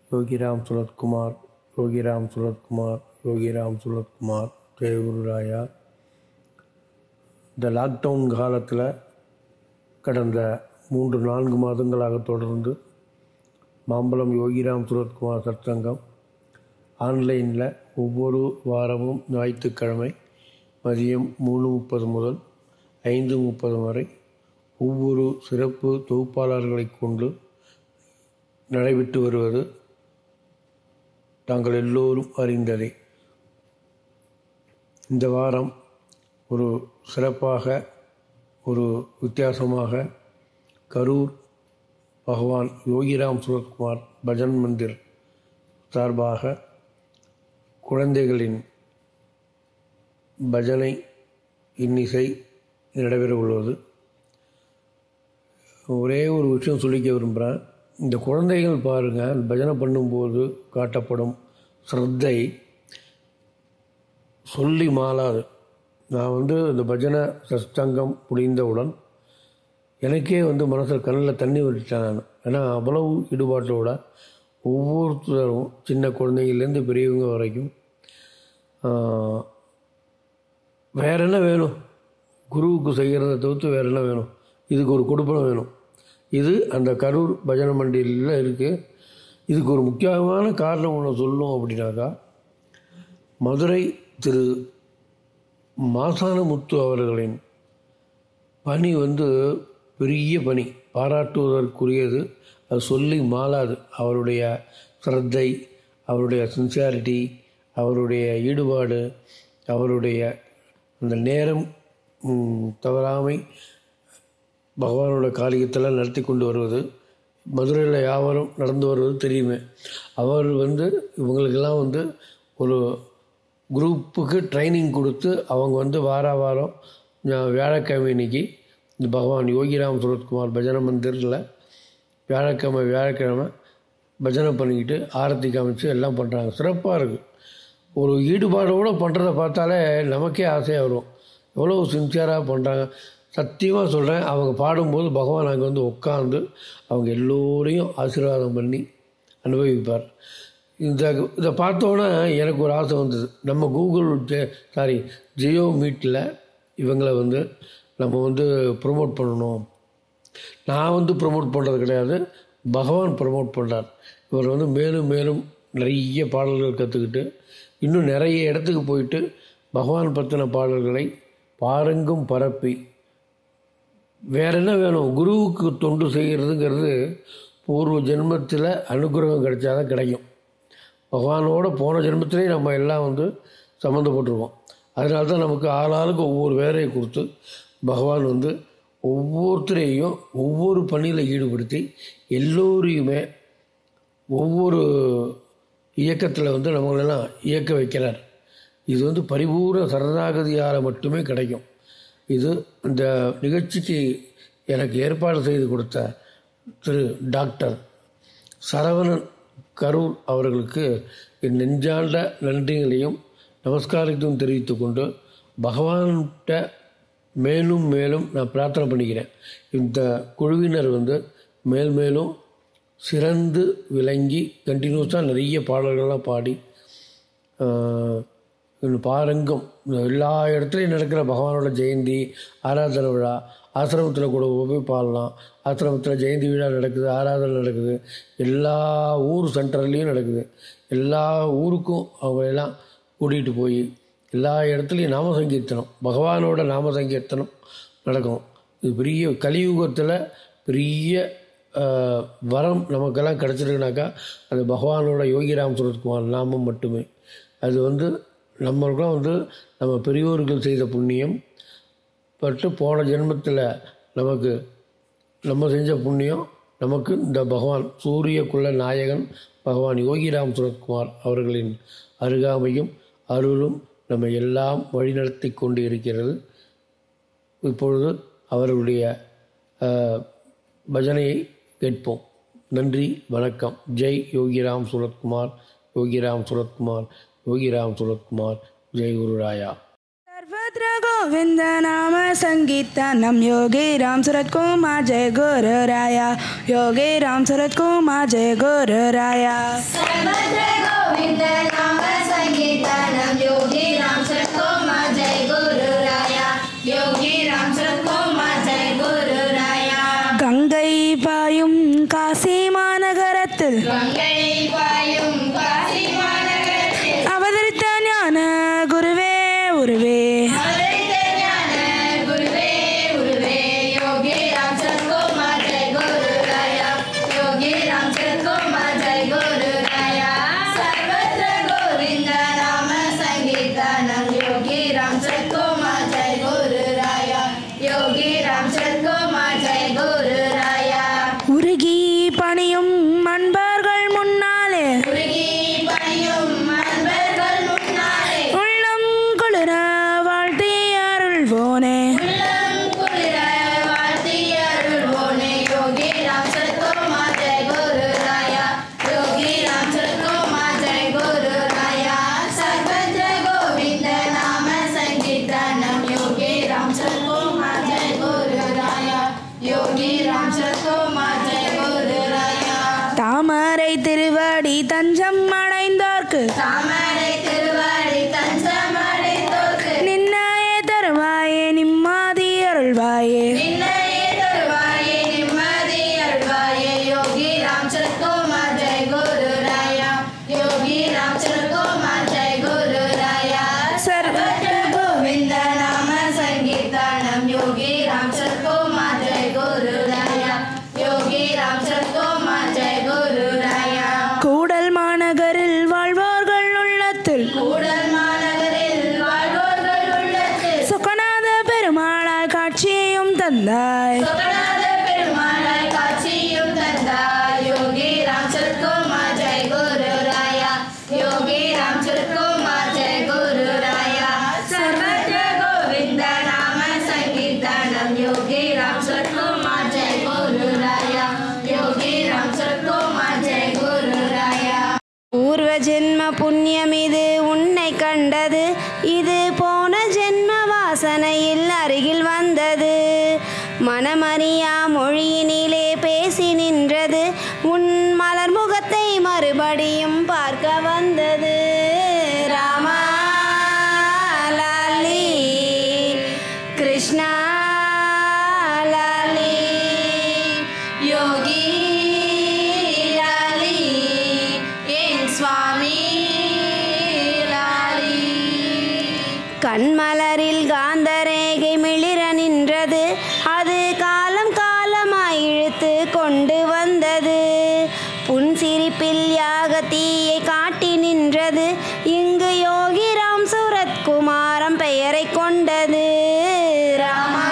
யோகிராம் சுரத்குமார் யோகிராம் சுரத்குமார் யோகிராம் சுரத்குமார் ஜெயகுருராயா இந்த லாக்டவுன் காலத்தில் கடந்த மூன்று நான்கு மாதங்களாக தொடர்ந்து மாம்பலம் யோகிராம் சுரத்குமார் சத்சங்கம் ஆன்லைனில் ஒவ்வொரு வாரமும் ஞாயிற்றுக்கிழமை மதியம் மூணு முப்பது முதல் ஐந்து முப்பது வரை ஒவ்வொரு சிறப்பு தொகுப்பாளர்களைக் கொண்டு நடைபெற்று வருவது தாங்கள் எல்லோரும் அறிந்ததே இந்த வாரம் ஒரு சிறப்பாக ஒரு வித்தியாசமாக கரூர் பகவான் யோகிராம் சுரத்குமார் பஜன் மந்திர் சார்பாக குழந்தைகளின் பஜனை இன்னிசை நடைபெற உள்ளது ஒரே ஒரு விஷயம் சொல்லிக்க விரும்புகிறேன் இந்த குழந்தைகள் பாருங்கள் பஜனை பண்ணும்போது காட்டப்படும் ஸ்ரத்தை சொல்லி மாளாது நான் வந்து இந்த பஜனை சஸ்தங்கம் முடிந்தவுடன் எனக்கே வந்து மனசில் கண்ணில் தண்ணி விட்டுட்டேன் நான் ஏன்னா அவ்வளவு ஈடுபாட்டோட ஒவ்வொருத்தரும் சின்ன குழந்தைங்கள்லேருந்து பெரியவங்க வரைக்கும் வேற என்ன வேணும் குருவுக்கு செய்கிறத தவிர்த்து வேறு என்ன வேணும் இதுக்கு ஒரு கொடுப்பனம் வேணும் இது அந்த கரூர் பஜனை மண்டியில் இருக்குது இதுக்கு ஒரு முக்கியமான காரணம் ஒன்று சொல்லணும் அப்படின்னாக்கா மதுரை திரு மாசானமுத்து அவர்களின் பணி வந்து பெரிய பணி பாராட்டுவதற்குரியது அது சொல்லி மாளாது அவருடைய சிரத்தை அவருடைய சின்சியாரிட்டி அவருடைய ஈடுபாடு அவருடைய அந்த நேரம் தவறாமை பகவானோட காரியத்தெல்லாம் நடத்தி கொண்டு வருவது மதுரையில் யாவரும் நடந்து வருவது தெரியுமே அவர் வந்து இவங்களுக்கெல்லாம் வந்து ஒரு குரூப்புக்கு ட்ரைனிங் கொடுத்து அவங்க வந்து வார வாரம் வியாழக்கிழமை இன்னைக்கு இந்த பகவான் யோகிராம் சுரத்குமார் பஜனை மந்திரில் வியாழக்கிழமை வியாழக்கிழமை பஜனை பண்ணிக்கிட்டு ஆரத்தி காமிச்சு எல்லாம் பண்ணுறாங்க சிறப்பாக இருக்குது ஒரு ஈடுபாடோடு பண்ணுறத பார்த்தாலே நமக்கே ஆசையாக வரும் எவ்வளோ சின்சியராக பண்ணுறாங்க சத்தியமாக சொல்கிறேன் அவங்க பாடும்போது பகவான் அங்கே வந்து உட்காந்து அவங்க எல்லோரையும் ஆசீர்வாதம் பண்ணி அனுபவிப்பார் இந்த இதை பார்த்தோன்னே எனக்கு ஒரு ஆசை வந்தது நம்ம கூகுள் சாரி ஜியோ மீட்டில் இவங்களை வந்து நம்ம வந்து ப்ரொமோட் பண்ணணும் நான் வந்து ப்ரொமோட் பண்ணுறது கிடையாது பகவான் ப்ரொமோட் பண்ணுறார் இவர் வந்து மேலும் மேலும் நிறைய பாடல்கள் கற்றுக்கிட்டு இன்னும் நிறைய இடத்துக்கு போயிட்டு பகவான் பற்றின பாடல்களை பாருங்கும் பரப்பி வேற என்ன வேணும் குருவுக்கு தொண்டு செய்கிறதுங்கிறது பூர்வ ஜென்மத்தில் அனுகிரகம் கிடைச்சாதான் கிடைக்கும் பகவானோட போன ஜென்மத்திலே நம்ம எல்லாம் வந்து சம்மந்தப்பட்டிருக்கோம் அதனால தான் நமக்கு ஆளாளுக்கு ஒவ்வொரு வேலையை கொடுத்து பகவான் வந்து ஒவ்வொருத்தரையும் ஒவ்வொரு பணியில் ஈடுபடுத்தி எல்லோரையுமே ஒவ்வொரு இயக்கத்தில் வந்து நம்மளெல்லாம் இயக்க வைக்கிறார் இது வந்து பரிபூர்ண சரணாகதியால் மட்டுமே கிடைக்கும் இது இந்த நிகழ்ச்சிக்கு எனக்கு ஏற்பாடு செய்து கொடுத்த திரு டாக்டர் சரவணன் கரூர் அவர்களுக்கு என் நெஞ்சாண்ட நன்றிகளையும் நமஸ்காரத்தையும் தெரிவித்து கொண்டு பகவான்கிட்ட மேலும் மேலும் நான் பிரார்த்தனை பண்ணிக்கிறேன் இந்த குழுவினர் வந்து மேல் மேலும் சிறந்து விளங்கி கண்டினியூஸாக நிறைய பாடல்கள்லாம் பாடி பாரங்கம் எல்லா இடத்துலையும் நடக்கிற பகவானோட ஜெயந்தி ஆராதனை விழா ஆசிரமத்தில் கூட போய் பாடலாம் ஆசிரமத்தில் ஜெயந்தி விழா நடக்குது ஆராதனை நடக்குது எல்லா ஊர் சென்டர்லேயும் நடக்குது எல்லா ஊருக்கும் அவங்க எல்லாம் கூட்டிகிட்டு போய் எல்லா இடத்துலையும் நாம சங்கீர்த்தனம் பகவானோட நாம சங்கீர்த்தனம் நடக்கும் இது பெரிய கலியுகத்தில் பெரிய வரம் நமக்கெல்லாம் கிடச்சிருக்குனாக்கா அது பகவானோட யோகிராம் சுரத்குமார் நாமம் மட்டுமே அது வந்து நம்மளுக்கெல்லாம் வந்து நம்ம பெரியோர்கள் செய்த புண்ணியம் பட்டு போன ஜென்மத்தில் நமக்கு நம்ம செஞ்ச புண்ணியம் நமக்கு இந்த பகவான் சூரியக்குள்ள நாயகன் பகவான் யோகிராம் சுரத்குமார் அவர்களின் அருகாமையும் அருளும் நம்ம எல்லாம் வழிநடத்தி கொண்டு இருக்கிறது இப்பொழுது அவர்களுடைய பஜனையை கேட்போம் நன்றி வணக்கம் ஜெய் யோகிராம் சுரத்குமார் யோகிராம் சுரத்குமார் யோகிராம் சுரத்குமார் ஜெய் குருராயா सर्वत्र गोविन्द नाम सङ्गीतानं योगी राम सूरत कुमार जय गुरुराय योगी राम सूरत कुमार जय गुरुराय सर्वत्र गोविन्द नाम सङ्गीतानं योगी राम सत्कोमा जय गुरुराय योगी राम सत्कोमा जय गुरुराय கங்கை பாயும் காசி மாநகரத்தில் கங்கை பாயும் காசி மாநகரத்தில் அவதரித்த ஞான குருவே உருவே அவதரித்த ஞான குருவே உருவே யோகி ராம் சத்கோமா ஜெய் குருராய யோகி ராம் சத்கோமா ஜெய் குருராய சர்வத்ர கோவிந்த நாம சங்கீதானம் யோகி ராம் சத்கோமா ஜெய் குருராய யோகி ராம் சத்கோமா ஜெய் குருராய உருகி பணியும் அன்பர்கள் முன்னாலே உருகி பணியும் அன்பர்கள் முன்னாலே உள்ளம் குளிர வாழ்த்தி அருள்வோனே உள்ளம் குளிர வாழ்த்தி அருள்வோனே யோகி ராம் சத்கோமா ஜெய் குருராயா யோகி ராம் சத்கோமா ஜெய் குருராயா சர்வஜ கோவிந்த நாம சங்கீர்த்தனம் யோகி ராம் சத்கோமா ஜெய் குருராயா யோகி ராம் சத்கோமா ஜெய் குருராயா தாமரை திருவடி தஞ்சம் அடைந்தோர்க்கு தாமரை திருவாடி தஞ்சமடை தோற்கு நின்னாயே தருவாயே நிம்மாதி அருள்வாயே நின்னையே தருவாயே நிம்மதி அருள்வாயே யோகி ராம் சத்கோமா ஜெய் குருராயா யோகி ராம் சத்கோமா ஜெய் குருராயா சர்வஜ கோவிந்த நாம சங்கீர்த்தனம் யோகி ராம் சத்கோமா ஜெய் குருராயா யோகி ராம் சத்கோமா ஜெய் குருராயா கூடல் மாநகரில் வாழ்வோர்கள் உள்ளத்தில் கூடல் மாநகரில் வாழ்வோர்கள் உள்ளத்தில் சுகநாத பெருமாளாய் காட்சியையும் தந்தாய் சொகநாத பெருமாளாய் காட்சியும் தந்தாய் யோகி ராம் சத்கோமா ஜெய் குருராயா யோகி ராம் சத்கோமா ஜெய் குருராயா சர்வஜ கோவிந்த நாம சங்கீர்த்தனம் யோகி ராம் சத்கோமா ஜெய் குருராயா யோகி ராம் சத்கோமா ஜெய் குருராயா பூர்வ ஜென்ம புண்ணியம் இது உன்னை கண்டது இது போன ஜென்ம வாசனையில் அருகில் வந்தது மனமறியா மொழியினிலே பேசி நின்றது உன் மலர் முகத்தை மறுபடியும் பார்க்க வந்தது ராமா லாலி கிருஷ்ணா லாலி யோகி லாலி என் சுவாமி லாலி கண்மலரில் காந்தரேகை மிளிர நின்றது அது காலம் காலமாய் இழுத்து கொண்டு வந்தது புன்சிரிப்பில் யாகத்தீயை காட்டி நின்றது இங்கு யோகிராம் சூரத்குமாரம் பெயரை கொண்டது ராமா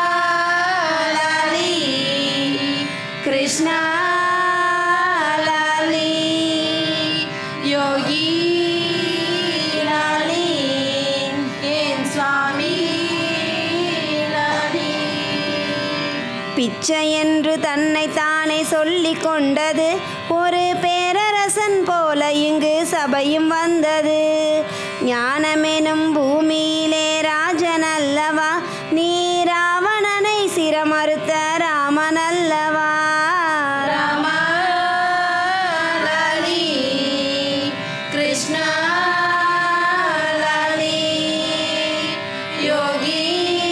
லாலி கிருஷ்ணா லாலி யோகி லாலி என் சுவாமி லாலி பிச்சை என்று தன்னை தானே சொல்லிக் கொண்டது ஒரு பேரரசன் போல இங்கு சபையும் வந்தது ஞானமெனும் பூமியிலே ராஜன் அல்லவா நீ ராவணனை சிரமறுத்த ராமன் அல்லவா ராமா லாலி கிருஷ்ணா லாலி யோகி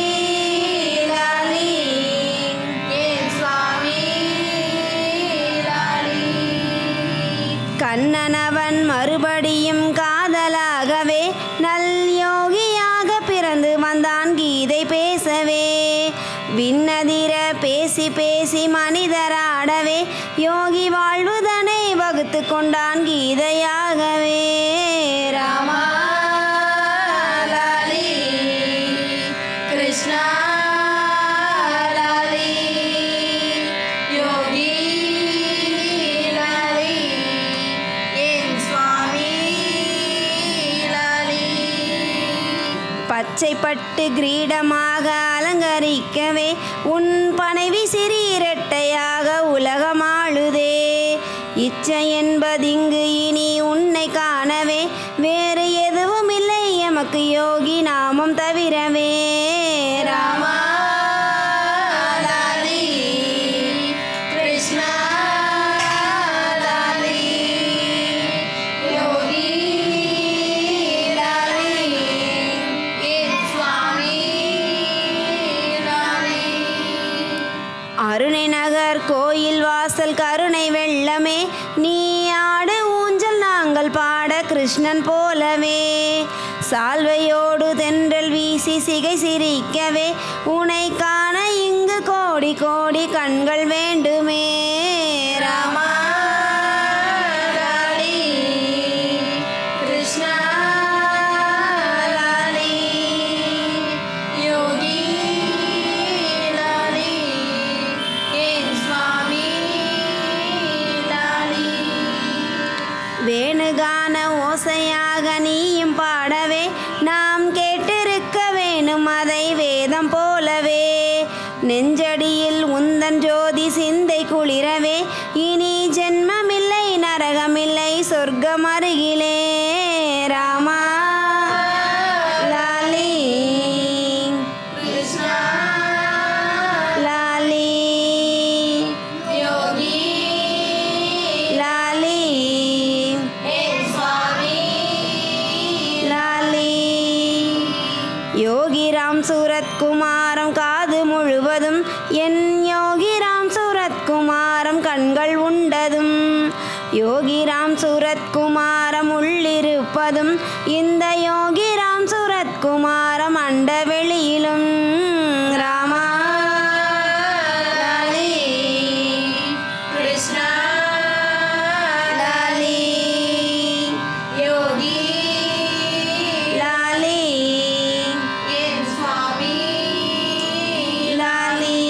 லாலி என் சுவாமி லாலி கண்ணனவன் மறுபடியும் காதலாகவே நல் யோகியாக பிறந்து வந்தான் கீதை பேசவே விண்ணதிர பேசி பேசி மனிதராடவே யோகி வாழ்வுதனை வகுத்து கொண்டான் கீதையாகவே ராமா ராமா லாலி கிருஷ்ணா லாலி யோகி லாலி என் சுவாமி லாலி பச்சை பட்டு கிரீடமாக அலங்கரிக்கவே உன் பனைவி சிறீரட்டையாக உலகமாளுதே இச்சை என்பதிங்கு இனி உன்னை காணவே வேறு எதுவும் இல்லை எம நமக்கு யோகி நாமம் தவிரவே ராமா லாலி கிருஷ்ணா லாலி யோகி லாலி என் சுவாமி லாலி அருணை நகர் கோயில் வாசல் கருணை வெள்ளமே நீ ஆடு ஊஞ்சல் நாங்கள் பாட கிருஷ்ணன் போலவே சால்வையோடு தென்றல் வீசி சிகை சிரிக்கவே உனை காண இங்கு கோடி கோடி கண்கள் வேண்டுமே ராமா லாலி கிருஷ்ணா லாலி யோகி லாலி என் சுவாமி லாலி வேணுகான ஓசையாக நீயும் பாடவே நாம் கேட்டிருக்க வேணும் அதை வேதம் போலவே நெஞ்சடியில் உந்தன் ஜோதி சிந்தை குளிரவே இனி ஜென்மமில்லை நரகமில்லை சொர்க்கம் அருகிலே ராமா லாலி கிருஷ்ணா லாலி யோகி லாலி என் சுவாமி லாலி யோகிராம் சூரத்குமாரம் காது முழுவதும் என் யோகிராம் சூரத்குமாரம் கண்கள் உண்டதும் யோகிராம் சூரத்குமாரம் உள்ளிருப்பதும் இந்த யோகிராம் சூரத்குமாரம் அண்ட வெளியிலும் ராமா லாலி கிருஷ்ணா லாலி யோகி லாலி என் சுவாமி லாலி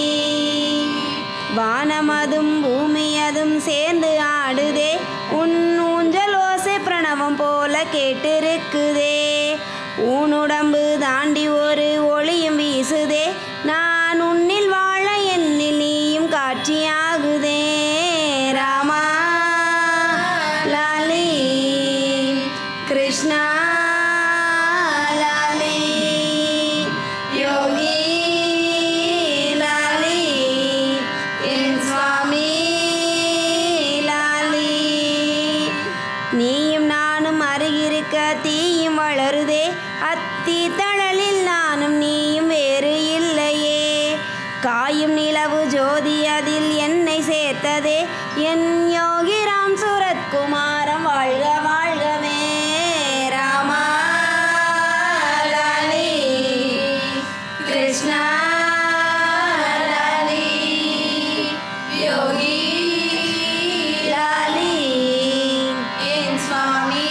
வானமதும் பூமியதும் சேர்ந்து ஆடுதே உன் ஊஞ்சல் ஓசை பிரணவம் போல கேட்டிருக்குதே ஊனுடம்பு தாண்டி ஒரு ஒளியும் வீசுதே நான் உன்னில் வாழ என்னில் நீயும் காட்சியாகுதே ராமா லாலி கிருஷ்ணா லாலி யோகி லாலி என் சுவாமி லாலி நீயும் நானும் அருகிருக்க தீயும் வளருதே அத்தி தழலில் நானும் நீயும் வேறு இல்லையே காயும் நிலவு ஜோதி அதில் என்னை சேர்த்ததே என் யோகிராம் சுரத்குமாரம் வாழ்க வாழ்கவே ராமா லாலி கிருஷ்ணா லாலி யோகி லாலி என் சுவாமி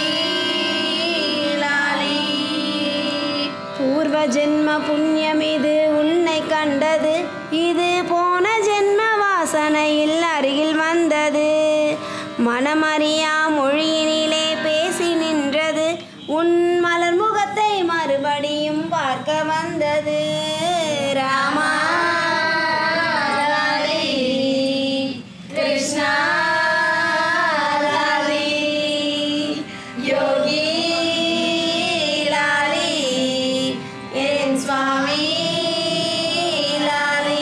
லாலி பூர்வ ஜென்ம புண்ணியம் இது உன்னை கண்டது இது போன ஜென்ம வாசனையில் அருகில் வந்தது மனமறியா மொழியினிலே பேசி நின்றது உன் மலர் முகத்தை மறுபடியும் பார்க்க வந்தது ராமா லாலி கிருஷ்ணா லாலி யோகி லாலி என் சுவாமி லாலி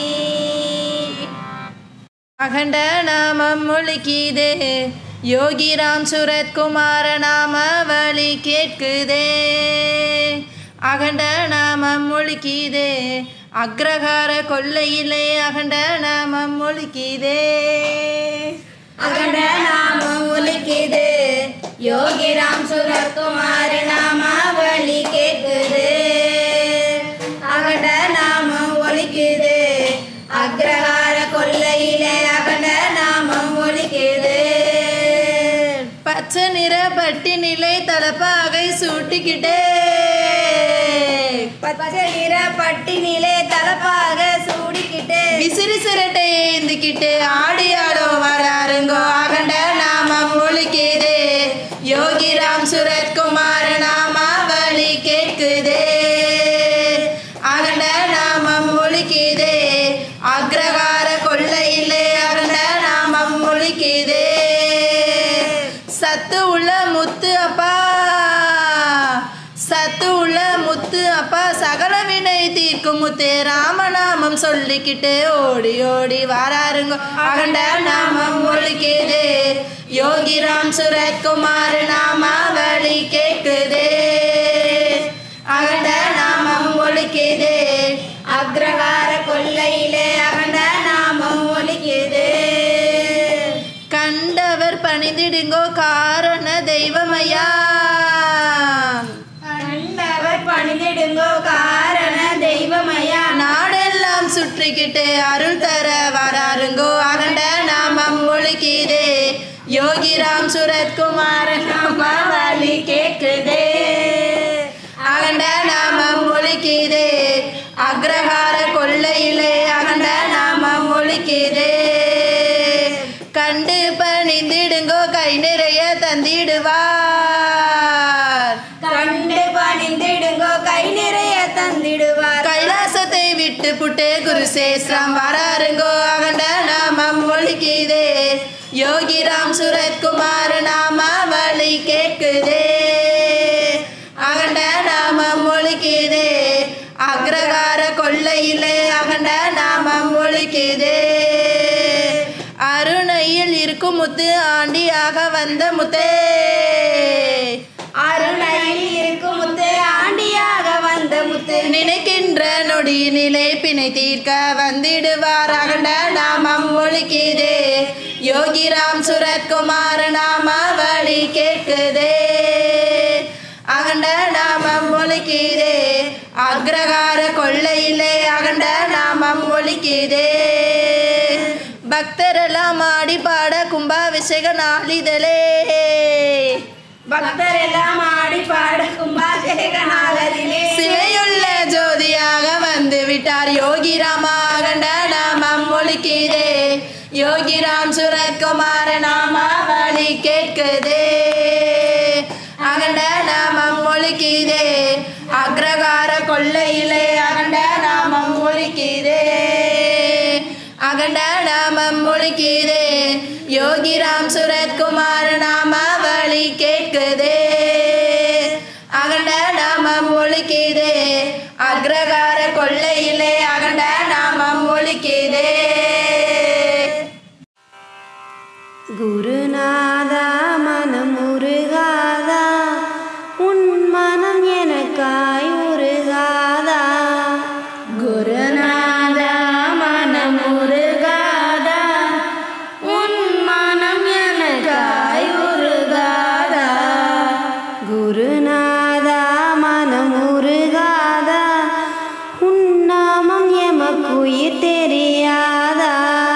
அகண்ட நாமம் முழுக்கிதே யோகிராம் சுரத்குமார நாம வழி கேட்குதே அகண்ட நாமம் முழுக்கிதே அக்ரஹார கொல்லையிலே அகண்ட நாமம் முழுக்கிதே அகண்ட நாமம் ஒலிக்குது யோகிராம் சுரகுமார நாம வழி கேட்குது அகண்ட நாமம் ஒலிக்குது அக்ரஹார கொல்லையிலே அகண்ட நாமம் ஒலிக்குது பச்சை நிற பட்டி நிலை தலப்பாகை சூட்டிக்கிட்டே பச்சை நிற பட்டினிலே தலப்பாக சூடிக்கிட்டு விசிறி சிரட்டை ஏந்திக்கிட்டு ஆடியாடோ வராருங்கோ அகண்ட நாமம் ஒழிக்குதே யோகிராம் சுரத்குமார நாம வழி கேட்குதே அகண்ட நாமம் ஒழிக்குதே அக்ரகார கொள்ளையிலே அகண்ட நாமம் ஒழிக்குதே சத்து உள்ள முத்து அப்பா சத்து உள்ள அப்பா சகல வினை தீர்க்கும் முத்தே ராமநாமம் சொல்லிக்கிட்டு ஓடி ஓடி வராருங்க அகண்ட நாமம் ஒழிக்குது யோகிராம் சுரத்குமார் நாமாவளி கேக்குதே அகண்ட நாமம் ஒழிக்குது அக்ரகார கொல்லையிலே அகண்ட நாமம் ஒலிக்குது கண்டவர் பணிந்திடுங்கோ காரண தெய்வமையா கண்டவர் பணிந்திடுங்கோ காரண தெய்வமையா நாடெல்லாம் சுற்றிக்கிட்டு அருள் தர வராருங்கோ அகண்ட நாமம் ஒழிக்குதே யோகிராம் சுரத்குமார் நாம வழி கேக்குதே அகண்ட நாமம் ஒழிக்குதே அக்ரஹார கொள்ளையிலே அகண்ட நாமம் ஒழிக்குதே கண்டு பணிந்திடுங்கோ கை நிறைய தந்திடுவார் கண்டு பணிந்திடுங்கோ கை நிறைய தந்திடுவார் கைலாசத்தை விட்டு புட்டு குருசேஸ்வரம் வராருங்கோ அகண்ட நாமம் ஒழிக்குதே யோகிராம் சுரத்குமார் நாம வழி கேக்குதே அகண்ட நாமம் ஒழிக்குதே அக்ரகார கொள்ளையிலே அகண்ட நாமம் ஒழிக்குதே அருணையில் இருக்கும் முத்து ஆண்டியாக வந்த முத்தே அருணையில் இருக்கும் முத்து ஆண்டியாக வந்த முத்து நினைக்கின்ற நொடியினிலே பிணை தீர்க்க வந்திடுவார் அகண்ட நாமம் ஒழிக்குதே யோகிராம் சுரத்குமார் நாம வழி கேட்குதே அகண்ட நாமம் ஒழிக்குதே அக்ரகார கொள்ளையிலே அகண்ட நாமம் ஒழிக்குதே பக்தரெல்லாம் ஆடி பாட கும்பாபிஷேக நாளிதழே பக்தர் எல்லாம் ஆடி பாட கும்பாபிஷேக நாளிலே சிலையுள்ள ஜோதியாக வந்து விட்டார் யோகி ராமாகண்ட நாமம் ஒழிக்குதே யோகிராம் சுரத்குமார நாம வழி கேட்குதே அகண்ட நாமம் ஒழிக்குதே அக்ரகார கொள்ளையிலே அகண்ட நாமம் ஒழிக்குதே அகண்ட நாமம் ஒழிக்குதே யோகிராம் சுரத்குமார் நாம வழி கேட்குதே அகண்ட நாமம் ஒழிக்குதே அக்ரகார கொள்ளையிலே அகண்ட நாமம் ஒழிக்குதே குருநாதா மனம் உருகாதா உன் மனம் எனக்காய் உருகாதா குருநாதா மனம் உருகாதா உன் மனம் எனக்காய் உருகாதா குருநாதா மனம் உருகாதா உன் நாமம் எமக்குயிர் தெரியாதா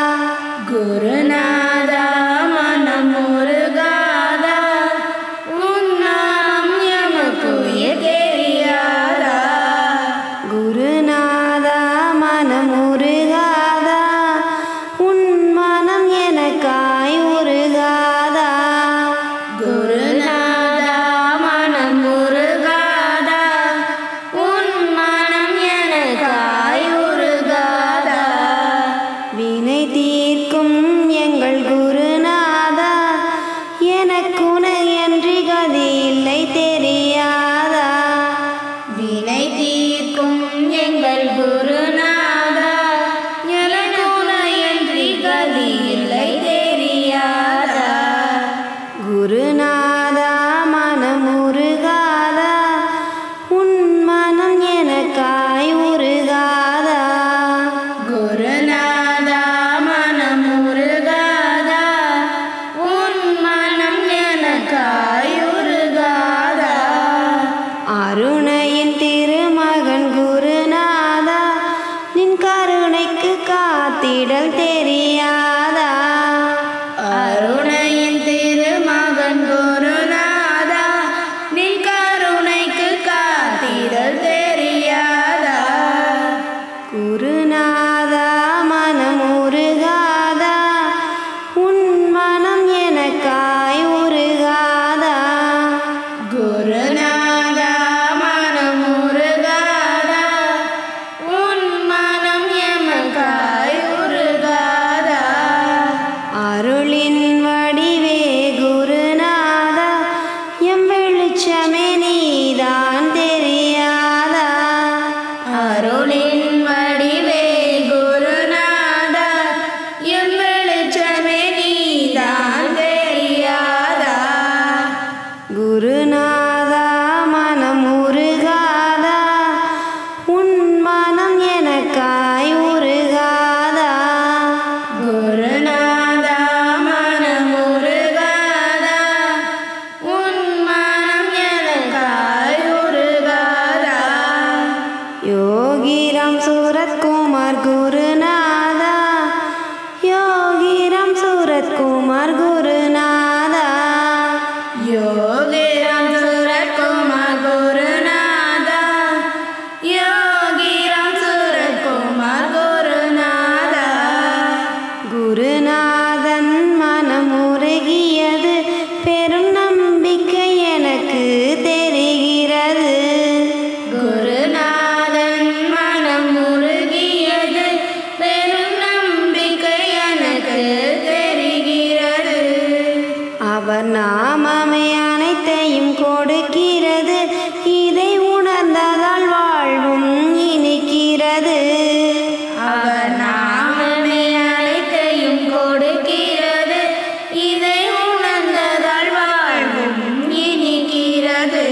குருநாதா மனம் உருகாதா உன் நாமம் எமக்கு தெரியாதா குருநாதா மனம் உருகாதா உன் மனம் எனக்காய் உருகாதா குருநாதா மனம் உருகாதா உன் மனம் எனக்காய் உருகாதா வினை தீர்க்கும் எங்கள் குருநாதா எனக்குனையன்றி கதி இல்லை தெரியாதா வினை தீர்க்கும் எங்கள் குருநாதா எனக்குனையன்றி கதி இல்லை தெரியாதா குருநாதா மனம் உருகாதா உன் மனம் எனக்காய் உருகாதா குருநாதா மனம் உருகாதா உன் மனம் எனக்காய் உருகாதா அருணையின் திருமகன் குருநாதா நின் கருணைக்கு காத்திடல் தெரியாதா அருணையின் திருமகன் குருநாதா அனைத்தையும் கொடுக்கிறது இதை உணர்ந்ததால் வாழ்வும் இனிக்கிறது அவர் நாமமே அனைத்தையும் கொடுக்கிறது இதை உணர்ந்ததால் வாழ்வும் இனிக்கிறது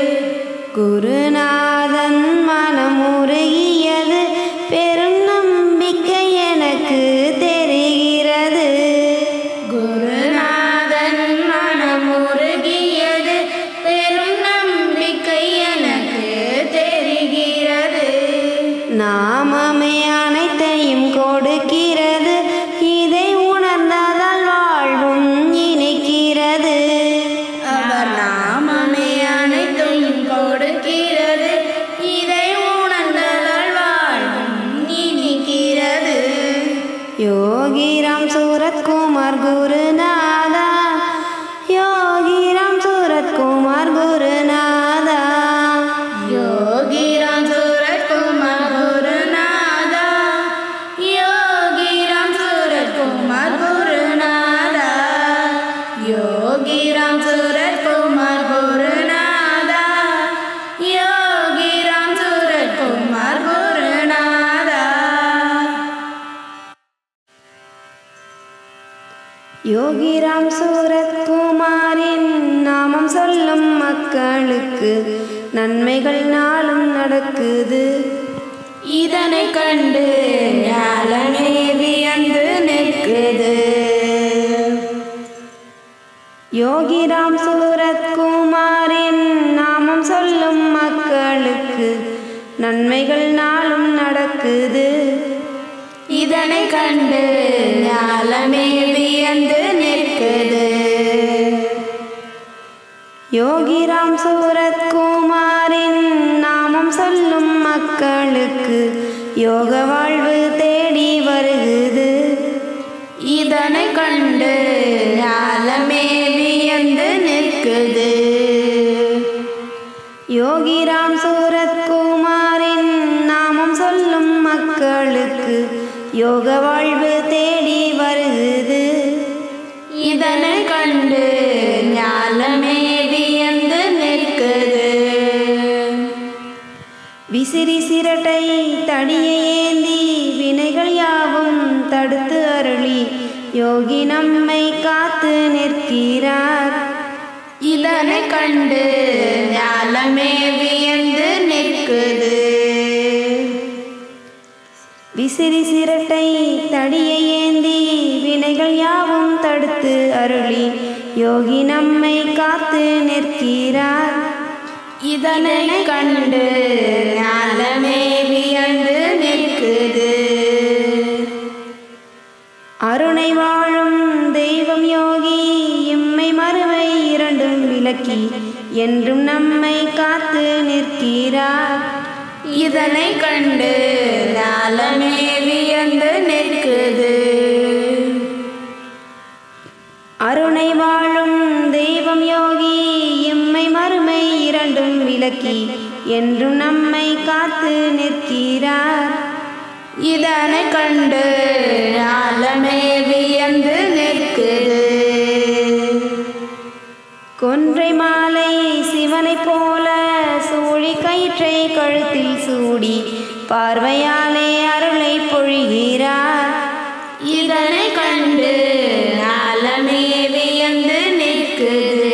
குருநாதன் மனம் உருகியது பெரும் நம்பிக்கை எனக்கு தெரிகிறது குருநாதன் மனம் உருகியது பெரும் நம்பிக்கை எனக்கு தெரிகிறது நாமமே அனைத்தையும் கொடுக்கிறது இதை உணர்ந்ததால் வாழ்வும் இனிக்கிறது அவர் நாமமே அனைத்தையும் கொடுக்கிறது இதை உணர்ந்ததால் வாழ்வும் இனிக்கிறது யோகிராம் சூரத்குமார் குருநாதா யோகிராம் சூரத்குமார் குருநாதா யோகிராம் சூரத்குமார் குருநாதா யோகிராம் சூரத்குமார் குருநாதா யோகிராம் சூரத்குமார் குருநாதா யோகிராம் சூரத்குமார் குருநாதா யோகிராம் சூரத்குமாரின் நாமம் சொல்லும் மக்களுக்கு நன்மைகள் நாளும் நடக்குது இதனை கண்டு ஞாலமே வியந்து நிற்குது யோகிராம் சூரத்குமாரின் நாமம் சொல்லும் மக்களுக்கு நன்மைகள் நாளும் நடக்குது இதனை கண்டு ஞாலமே வியந்து நிற்குது யோகிராம் சூரத்குமாரின் நாமம் சொல்லும் மக்களுக்கு யோக வாழ்வு தேடி வருகுது இதனை கண்டு ஞாலமே வியந்து நிற்குது யோகிராம் சூரத்குமாரின் நாமம் சொல்லும் மக்களுக்கு யோக வாழ்வு தேடி வருகுது இதனை கண்டு ஞாலமே வியந்து நிற்குது விசிறி சிரட்டை தடியை ஏந்தி வினைகள் யாவும் தடுத்து அருளி யோகி நம்மை காத்து நிற்கிறார் இதனை கண்டு ஞாலமே வியந்து நிற்குது விசிறி சிரட்டை தடியை ஏந்தி வினைகள் யாவும் தடுத்து அருளி யோகி நம்மை காத்து நிற்கிறார் இதனை கண்டு ஞாலமே வியந்து நிற்குது அருணை வாழும் தெய்வம் யோகி இம்மை மறுமை இரண்டும் விளக்கி என்றும் நம்மை காத்து நிற்கிறார் இதனை கண்டு ஞாலமே வியந்து நிற்குது அருணை வாழும் தெய்வம் யோகி இம்மை மறுமை இரண்டும் விளக்கி என்றும் நம்மை காத்து நிற்கிறார் இதனை கண்டு ஞாலமே வியந்து நிற்குது கொன்றை மாலை சிவனைப் போல சூழி கயிற்றை கழுத்தில் சூடி பார்வையாலே அருளை பொழிகிறார் இதனை கண்டு ஞாலமே வியந்து நிற்குது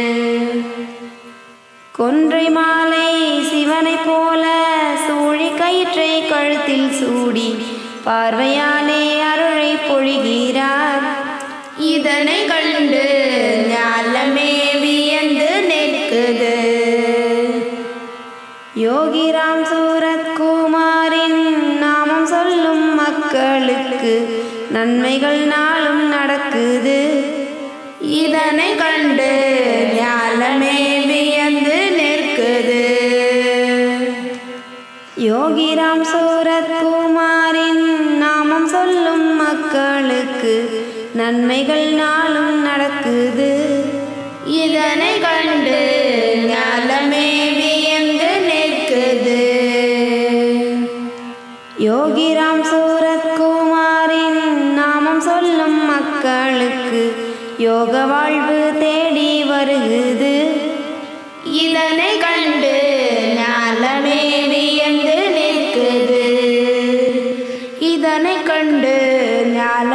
கொன்றை மாலை சிவனைப் போல சூழி கயிற்றை கழுத்தில் சூடி பார்வையாலே அருளை பொழிகிறார் இதனை கண்டு ஞாலமே வியந்து நிற்குது யோகிராம் சூரத்குமாரின் நாமம் சொல்லும் மக்களுக்கு நன்மைகள் நாளும் நடக்குது இதனை கண்டு ஞாலமே வியந்து நிற்குது யோகிராம் சூரத்குமாரின் நாமம் சொல்லும் மக்களுக்கு நன்மைகள் நாளும் நடக்குது இதனை கண்டு ஞாலமே வியந்து நிற்குது யோகிராம் சூரத்குமாரின் நாமம் சொல்லும் மக்களுக்கு யோக வாழ்வு தேடி வருகுது இதனை கண்டு ஞான